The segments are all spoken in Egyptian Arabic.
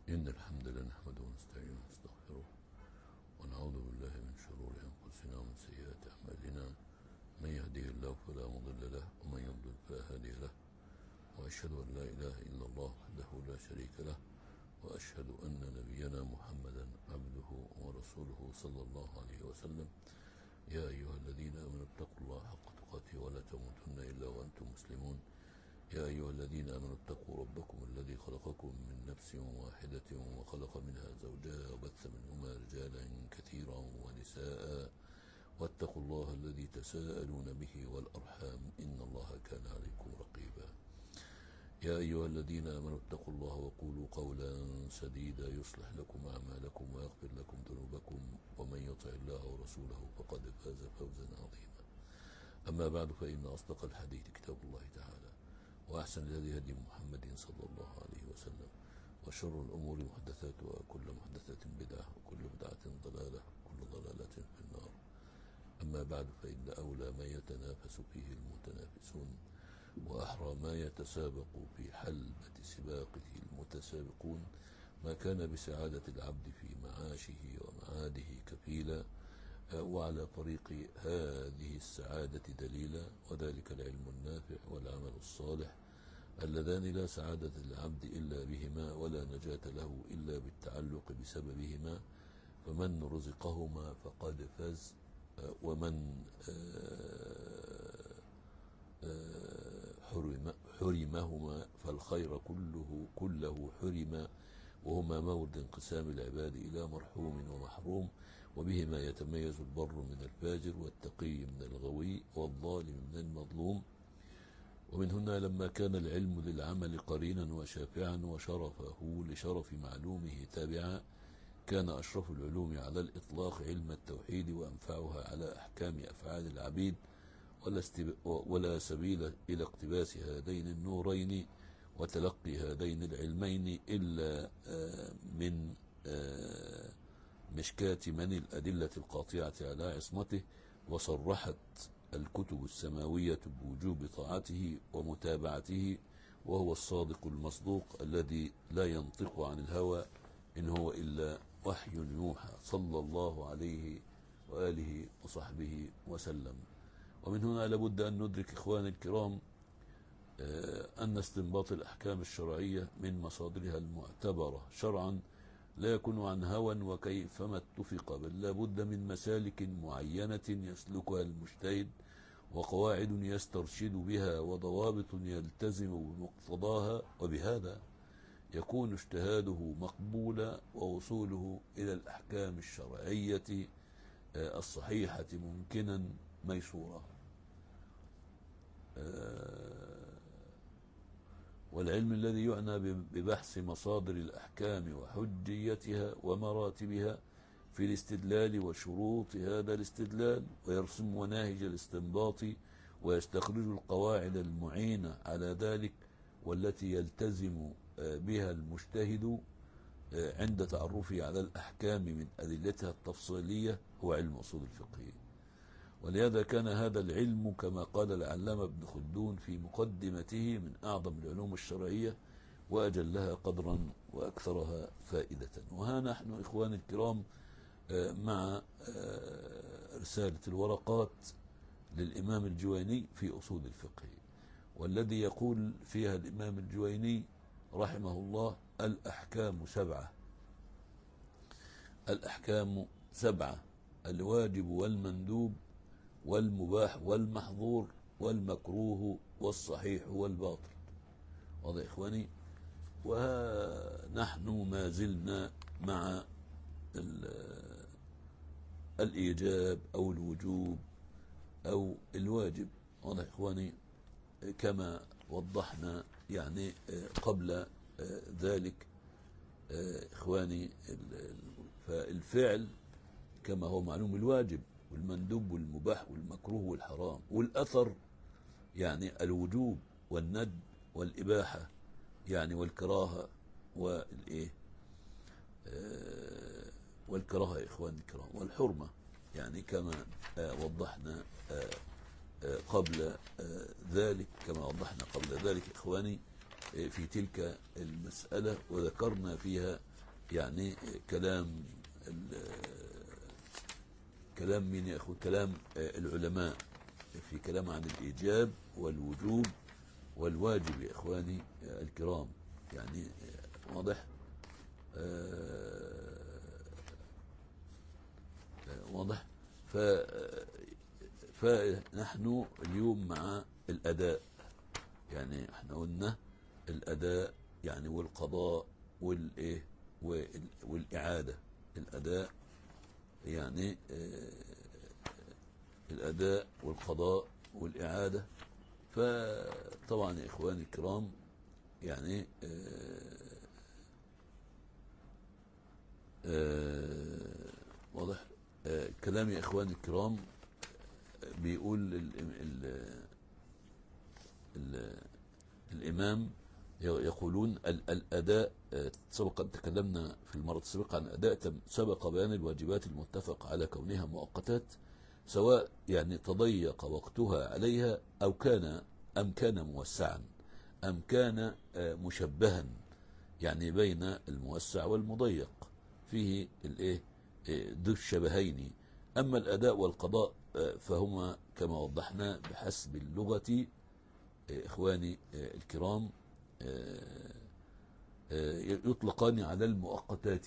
إن الحمد لله نحمده ونستعينه ونستغفره ونعوذ بالله من شرور أنفسنا ومن سيئات أعمالنا من يهده الله فلا مضل له ومن يضلل فلا هادي له وأشهد أن لا إله إلا الله وحده لا شريك له وأشهد أن نبينا محمدا عبده ورسوله صلى الله عليه وسلم يا أيها الذين آمنوا اتقوا الله حق تقاته ولا تموتن إلا وأنتم مسلمون يا أيها الذين آمنوا اتقوا ربكم الذي خلقكم من نفس واحدة وخلق منها زوجها وبث منهما رجالا كثيرا ونساء واتقوا الله الذي تساءلون به والأرحام إن الله كان عليكم رقيبا يا أيها الذين آمنوا اتقوا الله وقولوا قولا سديدا يصلح لكم أعمالكم ويغفر لكم ذنوبكم ومن يطع الله ورسوله فقد فاز فوزا عظيما أما بعد فإن أصدق الحديث كتاب الله تعالى وأحسن الهدي هدي محمد صلى الله عليه وسلم وشر الأمور محدثاتها وكل محدثة بدعة وكل بدعة ضلالة وكل ضلالة في النار أما بعد فإن أولى ما يتنافس فيه المتنافسون وأحرى ما يتسابق في حلبة سباقه المتسابقون ما كان بسعادة العبد في معاشه ومعاده كفيلا وعلى طريق هذه السعادة دليلا وذلك العلم النافع والعمل الصالح اللذان لا سعادة للعبد إلا بهما ولا نجاة له إلا بالتعلق بسببهما فمن رزقهما فقد فاز ومن حرم حرمهما فالخير كله كله حرم وهما مورد انقسام العباد إلى مرحوم ومحروم وبهما يتميز البر من الفاجر والتقي من الغوي والظالم من المظلوم ومن هنا لما كان العلم للعمل قرينا وشافعا وشرفه لشرف معلومه تابعا كان أشرف العلوم على الإطلاق علم التوحيد وأنفعها على أحكام أفعال العبيد ولا, استب... ولا سبيل إلى اقتباس هذين النورين وتلقي هذين العلمين إلا من مشكاة من الأدلة القاطعة على عصمته وصرحت الكتب السماوية بوجوب طاعته ومتابعته وهو الصادق المصدوق الذي لا ينطق عن الهوى إن هو إلا وحي يوحى صلى الله عليه وآله وصحبه وسلم ومن هنا لابد أن ندرك إخواني الكرام أن استنباط الأحكام الشرعية من مصادرها المعتبرة شرعا لا يكون عن هوى وكيفما اتفق بل لابد من مسالك معينة يسلكها المجتهد وقواعد يسترشد بها وضوابط يلتزم بمقتضاها وبهذا يكون اجتهاده مقبولا ووصوله إلى الأحكام الشرعية الصحيحة ممكنا ميسورا والعلم الذي يعنى ببحث مصادر الأحكام وحجيتها ومراتبها في الاستدلال وشروط هذا الاستدلال ويرسم مناهج الاستنباط ويستخرج القواعد المعينة على ذلك والتي يلتزم بها المجتهد عند تعرفه على الأحكام من أدلتها التفصيلية هو علم أصول الفقه ولهذا كان هذا العلم كما قال العلامة ابن خلدون في مقدمته من أعظم العلوم الشرعية وأجلها قدرا وأكثرها فائدة وها نحن إخواني الكرام مع رسالة الورقات للإمام الجويني في أصول الفقه والذي يقول فيها الإمام الجويني رحمه الله الأحكام سبعة الأحكام سبعة الواجب والمندوب والمباح والمحظور والمكروه والصحيح والباطل واضح إخواني ونحن ما زلنا مع الإيجاب أو الوجوب أو الواجب واضح إخواني كما وضحنا يعني قبل ذلك إخواني فالفعل كما هو معلوم الواجب والمندوب والمباح والمكروه والحرام والأثر يعني الوجوب والند والإباحة يعني والكراهة والإيه آه والكراهة يا إخواني الكرام والحرمة يعني كما آه وضحنا آه قبل ذلك كما وضحنا قبل ذلك إخواني في تلك المسألة وذكرنا فيها يعني كلام كلام مين يا اخوي كلام العلماء في كلام عن الايجاب والوجوب والواجب يا اخواني الكرام يعني واضح واضح ف فنحن اليوم مع الاداء يعني احنا قلنا الاداء يعني والقضاء والايه والاعاده الاداء يعني الاداء والقضاء والاعاده فطبعا يا اخواني الكرام يعني واضح كلام يا اخواني الكرام بيقول ال ال ال الامام يقولون الاداء سبق ان تكلمنا في المره السابقه عن اداء سبق بيان الواجبات المتفق على كونها مؤقتات سواء يعني تضيق وقتها عليها او كان ام كان موسعا ام كان مشبها يعني بين الموسع والمضيق فيه الايه ذو الشبهين اما الاداء والقضاء فهما كما وضحنا بحسب اللغه اخواني الكرام يطلقان على المؤقتات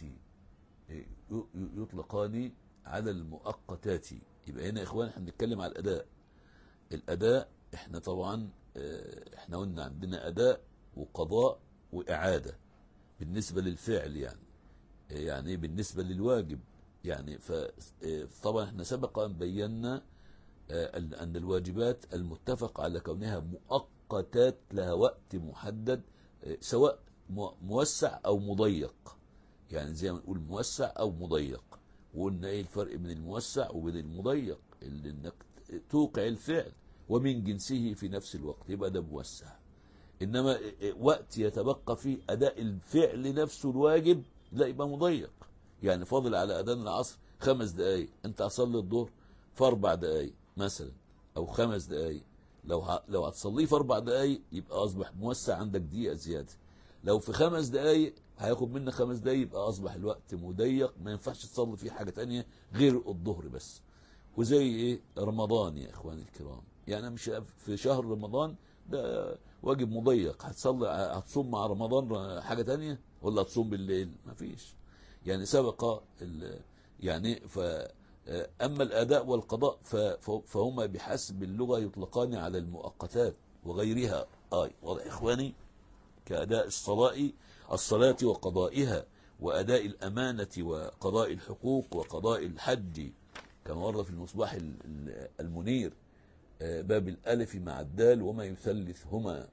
يطلقان على المؤقتات يبقى هنا يا اخوان احنا بنتكلم على الاداء الاداء احنا طبعا احنا قلنا عندنا اداء وقضاء واعاده بالنسبه للفعل يعني يعني بالنسبه للواجب يعني فطبعا احنا سبق ان بينا ان الواجبات المتفق على كونها مؤقتات لها وقت محدد سواء موسع او مضيق يعني زي ما نقول موسع او مضيق وقلنا ايه الفرق بين الموسع وبين المضيق اللي انك توقع الفعل ومن جنسه في نفس الوقت يبقى ده موسع انما وقت يتبقى فيه اداء الفعل نفسه الواجب لا يبقى مضيق يعني فاضل على اذان العصر خمس دقائق انت هتصلي الظهر في اربع دقائق مثلا او خمس دقائق لو ه... لو هتصليه في اربع دقائق يبقى اصبح موسع عندك دقيقه زياده لو في خمس دقائق هياخد منك خمس دقائق يبقى اصبح الوقت مضيق ما ينفعش تصلي فيه حاجه تانية غير الظهر بس وزي ايه رمضان يا اخواني الكرام يعني مش في شهر رمضان ده واجب مضيق هتصلي هتصوم مع رمضان حاجه تانية ولا هتصوم بالليل ما فيش يعني سبق يعني ف أما الأداء والقضاء فهما بحسب اللغة يطلقان على المؤقتات وغيرها آي واضح إخواني كأداء الصلاة الصلاة وقضائها وأداء الأمانة وقضاء الحقوق وقضاء الحج كما ورد في المصباح المنير باب الألف مع الدال وما يثلثهما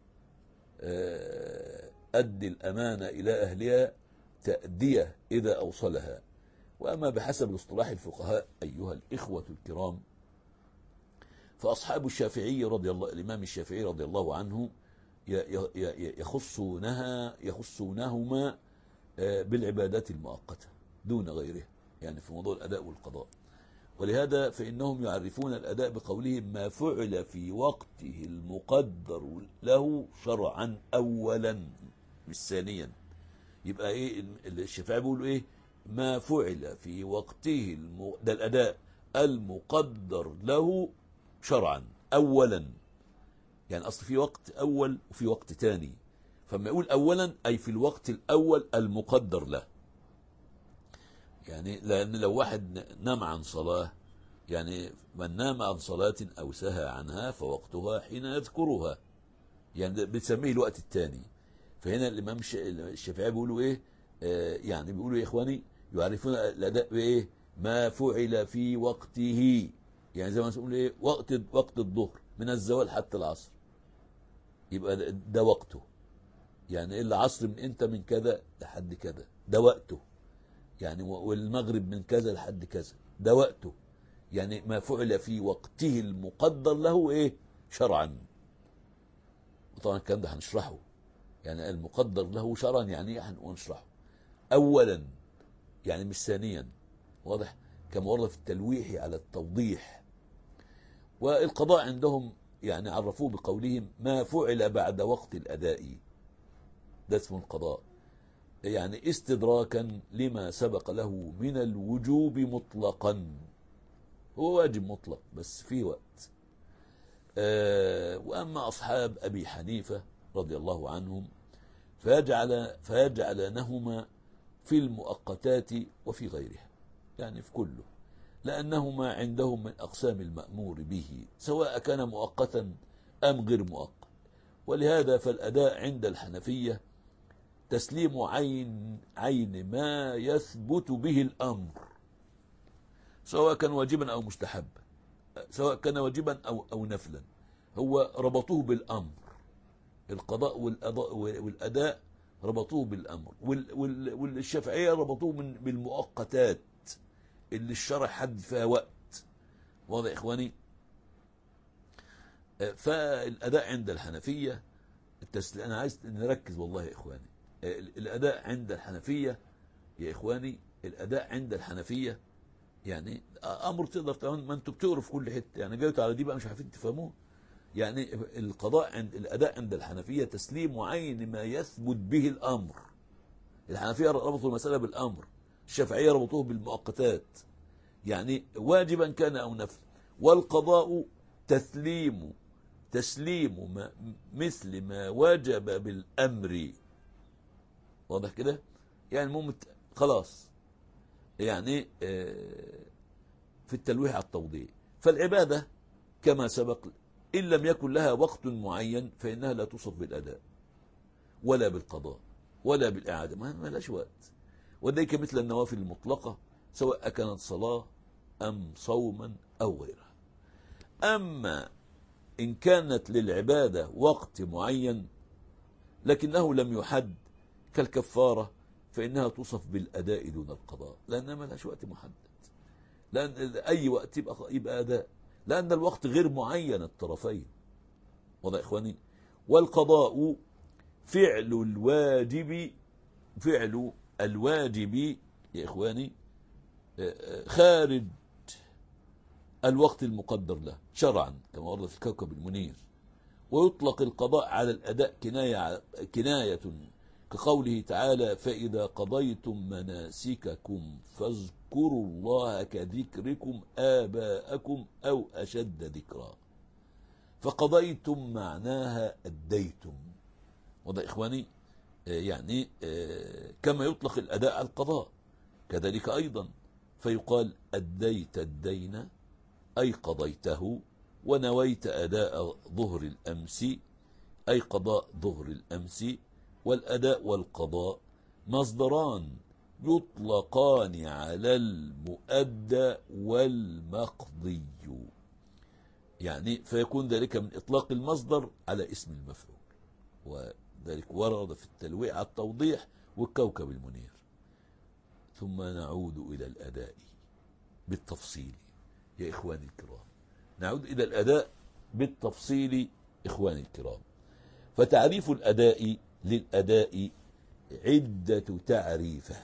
أد الأمانة إلى أهلها تأدية إذا أوصلها وأما بحسب الاصطلاح الفقهاء أيها الإخوة الكرام فأصحاب الشافعي رضي الله الإمام الشافعي رضي الله عنه يخصونها يخصونهما بالعبادات المؤقتة دون غيره يعني في موضوع الأداء والقضاء ولهذا فإنهم يعرفون الأداء بقولهم ما فعل في وقته المقدر له شرعا أولا مش ثانيا يبقى ايه الشافعي بيقولوا ايه ما فعل في وقته الم... ده الاداء المقدر له شرعا اولا يعني اصل في وقت اول وفي وقت تاني فما يقول اولا اي في الوقت الاول المقدر له يعني لان لو واحد نام عن صلاه يعني من نام عن صلاه او سهى عنها فوقتها حين يذكرها يعني بتسميه الوقت الثاني فهنا الامام الشافعي بيقولوا ايه آه يعني بيقولوا يا اخواني يعرفون الاداء بايه ما فعل في وقته يعني زي ما نقول ايه وقت وقت الظهر من الزوال حتى العصر يبقى ده, ده وقته يعني العصر من انت من كذا لحد كذا ده وقته يعني والمغرب من كذا لحد كذا ده وقته يعني ما فعل في وقته المقدر له ايه شرعا وطبعا الكلام ده هنشرحه يعني المقدر له شرعا يعني ايه هنشرحه اولا يعني مش ثانيا واضح كما ورد في التلويح على التوضيح والقضاء عندهم يعني عرفوه بقولهم ما فعل بعد وقت الاداء ده اسمه القضاء يعني استدراكا لما سبق له من الوجوب مطلقا هو واجب مطلق بس في وقت آه، وأما أصحاب أبي حنيفة رضي الله عنهم فيجعل فيجعلنهما في المؤقتات وفي غيرها يعني في كله لأنهما عندهم من أقسام المأمور به سواء كان مؤقتا أم غير مؤقت ولهذا فالأداء عند الحنفية تسليم عين عين ما يثبت به الأمر سواء كان واجبا أو مستحبا سواء كان واجبا أو, أو نفلا هو ربطوه بالأمر القضاء والأداء, والأداء ربطوه بالأمر والشافعية ربطوه من بالمؤقتات اللي الشرع حد فيها وقت واضح يا إخواني فالأداء عند الحنفية التسليم أنا عايز نركز والله يا إخواني الأداء عند الحنفية يا إخواني الأداء عند الحنفية يعني أمر تقدر تعمل ما أنتوا بتقروا في كل حتة يعني جايتوا على دي بقى مش عارفين تفهموه يعني القضاء عند الأداء عند الحنفية تسليم عين ما يثبت به الأمر الحنفية ربطوا المسألة بالأمر الشافعية ربطوه بالمؤقتات يعني واجبا كان أو نفل والقضاء تسليم تسليم ما مثل ما وجب بالأمر واضح كده يعني ممت خلاص يعني آه، في التلويح على التوضيح فالعبادة كما سبق إن لم يكن لها وقت معين فإنها لا توصف بالأداء ولا بالقضاء ولا بالإعادة ما لهاش وقت وذلك مثل النوافل المطلقة سواء كانت صلاة أم صوما أو غيرها أما إن كانت للعبادة وقت معين لكنه لم يحد كالكفارة فإنها توصف بالأداء دون القضاء لأنها ما لهاش وقت محدد لأن أي وقت يبقى, يبقى أداء لأن الوقت غير معين الطرفين وضع إخواني والقضاء فعل الواجب فعل الواجب يا إخواني آه، آه، خارج الوقت المقدر له شرعا كما ورد في الكوكب المنير ويطلق القضاء على الأداء كناية, كناية كقوله تعالى فإذا قضيتم مناسككم فاذكروا الله كذكركم آباءكم أو أشد ذكرا فقضيتم معناها أديتم وضع إخواني آه، يعني آه، كما يطلق الأداء على القضاء كذلك أيضا فيقال أديت الدين أي قضيته ونويت أداء ظهر الأمس أي قضاء ظهر الأمس والأداء والقضاء مصدران يطلقان على المؤدى والمقضي يعني فيكون ذلك من إطلاق المصدر على اسم المفعول وذلك ورد في التلويع على التوضيح والكوكب المنير ثم نعود إلى الأداء بالتفصيل يا إخواني الكرام نعود إلى الأداء بالتفصيل إخواني الكرام فتعريف الأداء للأداء عدة تعريفات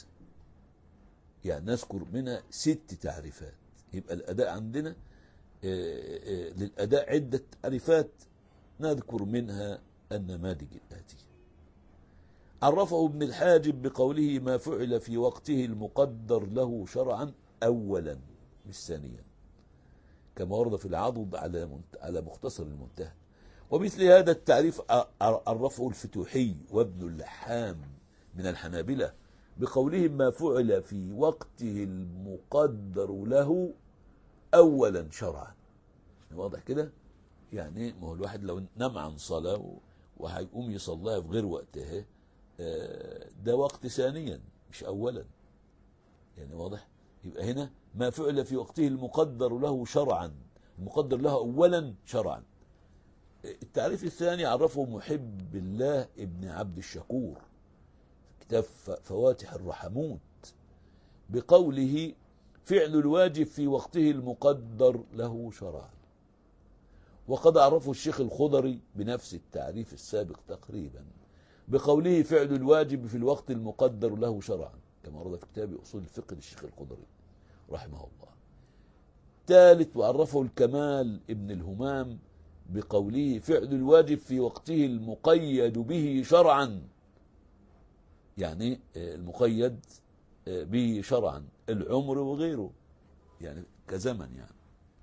يعني نذكر منها ست تعريفات يبقى الأداء عندنا آه، آه، للأداء عدة تعريفات نذكر منها النماذج الآتية عرفه ابن الحاجب بقوله ما فعل في وقته المقدر له شرعا أولا مش ثانيا كما ورد في العضد على على مختصر المنتهى ومثل هذا التعريف عرفه الفتوحي وابن اللحام من الحنابلة بقولهم ما فعل في وقته المقدر له أولا شرعا واضح كده يعني ما هو الواحد لو نام عن صلاة وهيقوم يصليها في غير وقتها آه، ده وقت ثانيا مش أولا يعني واضح يبقى هنا ما فعل في وقته المقدر له شرعا المقدر له أولا شرعا التعريف الثاني عرفه محب الله ابن عبد الشكور كتاب فواتح الرحموت بقوله فعل الواجب في وقته المقدر له شرعا وقد عرفه الشيخ الخضري بنفس التعريف السابق تقريبا بقوله فعل الواجب في الوقت المقدر له شرعا كما ورد في كتاب أصول الفقه للشيخ الخضري رحمه الله ثالث وعرفه الكمال ابن الهمام بقوله فعل الواجب في وقته المقيد به شرعا يعني آه، المقيد آه، به شرعا العمر وغيره يعني كزمن يعني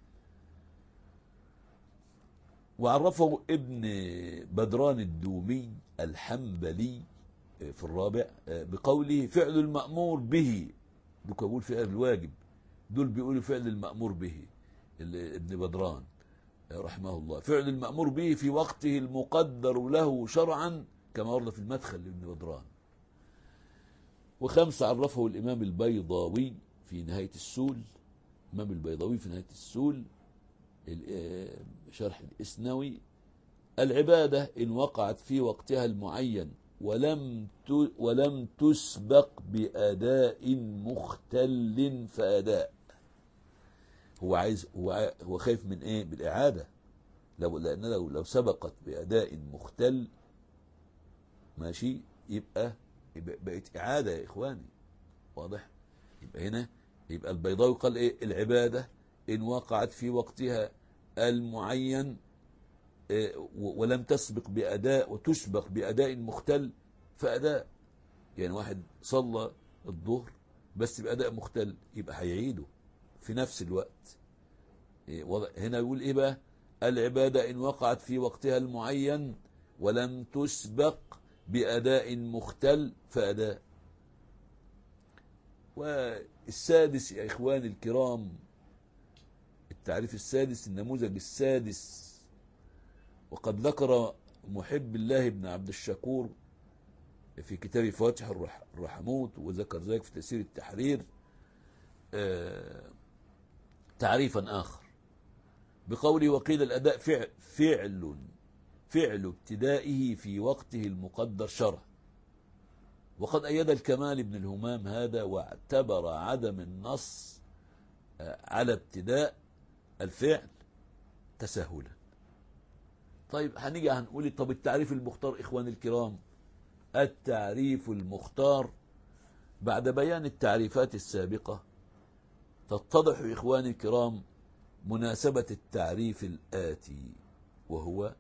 وعرفه ابن بدران الدومي الحنبلي آه، في الرابع آه، بقوله فعل المأمور به دول بيقول فعل الواجب دول بيقولوا فعل المأمور به ال- ابن بدران آه، رحمه الله فعل المأمور به في وقته المقدر له شرعا كما ورد في المدخل لابن بدران وخمسة عرفه الإمام البيضاوي في نهاية السول الإمام البيضاوي في نهاية السول ال- آه، شرح الإسنوي العبادة إن وقعت في وقتها المعين ولم ت- ولم تسبق بأداء مختل فأداء هو عايز هو عاي- هو خايف من ايه بالإعادة لو لأن لو لو سبقت بأداء مختل ماشي يبقى, يبقى بقت إعادة يا إخواني واضح يبقى هنا يبقى البيضاوي قال ايه العبادة إن وقعت في وقتها المعين إيه، و- ولم تسبق بأداء وتسبق بأداء مختل فأداء يعني واحد صلى الظهر بس بأداء مختل يبقى هيعيده في نفس الوقت إيه، وضع- هنا يقول ايه بقى العبادة إن وقعت في وقتها المعين ولم تسبق بأداء مختل فأداء والسادس يا إخواني الكرام التعريف السادس النموذج السادس وقد ذكر محب الله بن عبد الشكور في كتاب فواتح الرح- الرحموت وذكر ذلك في تأثير التحرير آه، تعريفا آخر بقوله وقيل الأداء فعل, فعل فعل ابتدائه في وقته المقدر شرع وقد أيد الكمال بن الهمام هذا واعتبر عدم النص آه، على ابتداء الفعل تساهلا طيب هنيجي هنقول طب التعريف المختار إخواني الكرام التعريف المختار بعد بيان التعريفات السابقة تتضح إخواني الكرام مناسبة التعريف الآتي وهو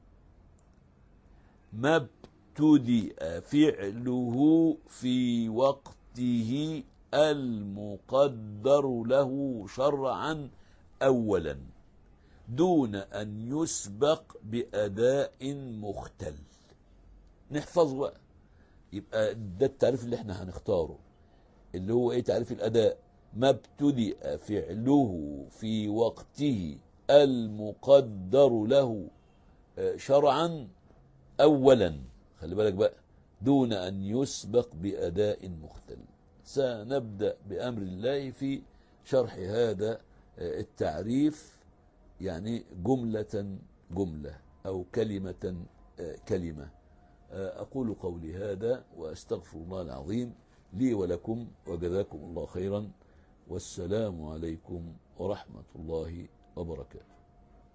ما ابتدأ فعله في وقته المقدر له شرعا أولا دون أن يسبق بأداء مختل نحفظه بقى يبقى ده التعريف اللي احنا هنختاره اللي هو ايه تعريف الأداء ما ابتدأ فعله في وقته المقدر له آه، شرعا أولا خلي بالك بقى دون أن يسبق بأداء مختل سنبدأ بأمر الله في شرح هذا آه، التعريف يعني جملة جملة أو كلمة آه، كلمة آه، أقول قولي هذا وأستغفر الله العظيم لي ولكم وجزاكم الله خيرا والسلام عليكم ورحمة الله وبركاته